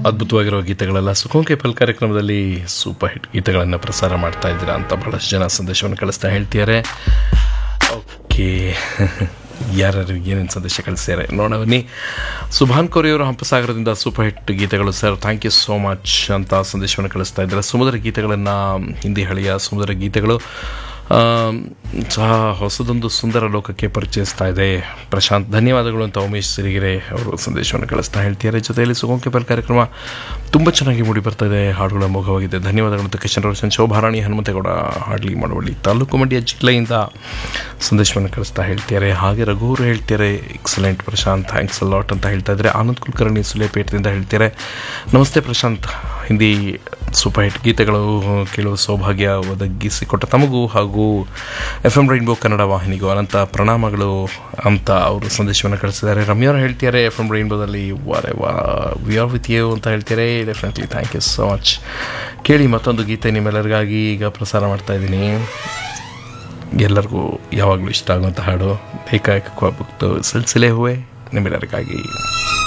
ಅದ್ಭುತವಾಗಿರೋ ಗೀತೆಗಳೆಲ್ಲ ಸುಖಂ ಕೇಪಲ್ ಕಾರ್ಯಕ್ರಮದಲ್ಲಿ super hit ಗೀತೆಗಳನ್ನು ಪ್ರಸಾರ ಮಾಡ್ತಾ ಇದ್ದೀರಾ ಅಂತ ಬಹಳಷ್ಟು ಜನ ಸಂದೇಶವನ್ನು ಕಳಿಸ್ತಾ ಹೇಳ್ತಿದ್ದಾರೆ ಓಕೆ ಯಾರ್ಯಾರು ಏನೇನು ಸಂದೇಶ ಕಳಿಸ್ತಾರೆ ನೋಡೋಣ ಬನ್ನಿ ಸುಭಾನ್ ಕೋರಿಯವರು ಹಂಪಸಾಗರದಿಂದ ಸೂಪರ್ ಹಿಟ್ ಗೀತೆಗಳು sir thank you so much ಅಂತ ಸಂದೇಶವನ್ನು ಕಳಿಸ್ತಾ ಇದ್ದಾರೆ ಸುಮಧುರ ಗೀತೆಗಳನ್ನು ಹಿಂದಿ ಹಳಿಯ ಸುಮಧುರ ಗೀತೆಗಳು ಆಮ್, ಸಹ ಹೊಸದೊಂದು ಸುಂದರ ಲೋಕಕ್ಕೆ ಪರಿಚಯಿಸ್ತಾ ಇದೆ ಪ್ರಶಾಂತ್ ಧನ್ಯವಾದಗಳು ಅಂತ ಉಮೇಶ್ ಸಿರಿಗೆರೆ ಅವರು ಸಂದೇಶವನ್ನು ಕಳಿಸ್ತಾ ಹೇಳ್ತಿದ್ದಾರೆ ಜೊತೆಯಲ್ಲಿ ಸುಗಂಕೆ ಪಲ್ ಕಾರ್ಯಕ್ರಮ ತುಂಬ ಚೆನ್ನಾಗಿ ಮೂಡಿ ಬರ್ತಾ ಇದೆ ಹಾಡುಗಳ ಮೋಘವಾಗಿದೆ ಧನ್ಯವಾದಗಳು ಅಂತ ಕಿಶನ್ ರೋಷನ್ ಶೋಭಾರಾಣಿ ಹನುಮಂತೇಗೌಡ ಹಾಡ್ಲಿ ಮಾಡುವಳ್ಳಿ ತಾಲೂಕು ಮಂಡ್ಯ ಜಿಲ್ಲೆಯಿಂದ ಸಂದೇಶವನ್ನು ಕಳಿಸ್ತಾ ಹೇಳ್ತಿದ್ದಾರೆ ಹಾಗೆ ರಘುವರು ಹೇಳ್ತಿದ್ದಾರೆ ಎಕ್ಸಲೆಂಟ್ ಪ್ರಶಾಂತ್ ಥ್ಯಾಂಕ್ಸ್ ಲಾಟ್ ಅಂತ ಹೇಳ್ತಾ ಇದ್ದಾರೆ ಆನಂದ್ ಕುಲಕರ್ಣಿ ಸುಲೇಪೇಟದಿಂದ ಹೇಳ್ತಿದ್ದಾರೆ ನಮಸ್ತೆ ಪ್ರಶಾಂತ್ ಹಿಂದಿ ಸೂಪರ್ ಹಿಟ್ ಗೀತೆಗಳು ಕೇಳುವ ಸೌಭಾಗ್ಯ ಒದಗಿಸಿಕೊಟ್ಟ ತಮಗೂ ಹಾಗೂ ಎಫ್ ಎಂ ರೈನ್ಬೋ ಕನ್ನಡ ವಾಹಿನಿಗೂ ಅನಂತ ಪ್ರಣಾಮಗಳು ಅಂತ ಅವರು ಸಂದೇಶವನ್ನು ಕಳಿಸಿದ್ದಾರೆ ರಮ್ಯವ್ರು ಹೇಳ್ತಿದ್ದಾರೆ ಎಫ್ ಎಂ ರೈನ್ಬೋದಲ್ಲಿ ವಾರೆ ವಾ ವಿ ಆರ್ ವಿತ್ ಯು ಅಂತ ಹೇಳ್ತಾರೆ definitely thank you so much ಕೇಳಿ ಮತ್ತೊಂದು ಗೀತೆ ನಿಮ್ಮೆಲ್ಲರಿಗಾಗಿ ಈಗ ಪ್ರಸಾರ ಮಾಡ್ತಾ ಇದ್ದೀನಿ ಎಲ್ಲರಿಗೂ ಯಾವಾಗಲೂ ಇಷ್ಟ ಆಗುವಂಥ ಹಾಡು ಬೇಕಾಯಕ ಸಿಲ್ಸಿಲೆ ಹೂವೆ ನಿಮ್ಮೆಲ್ಲರಿಗಾಗಿ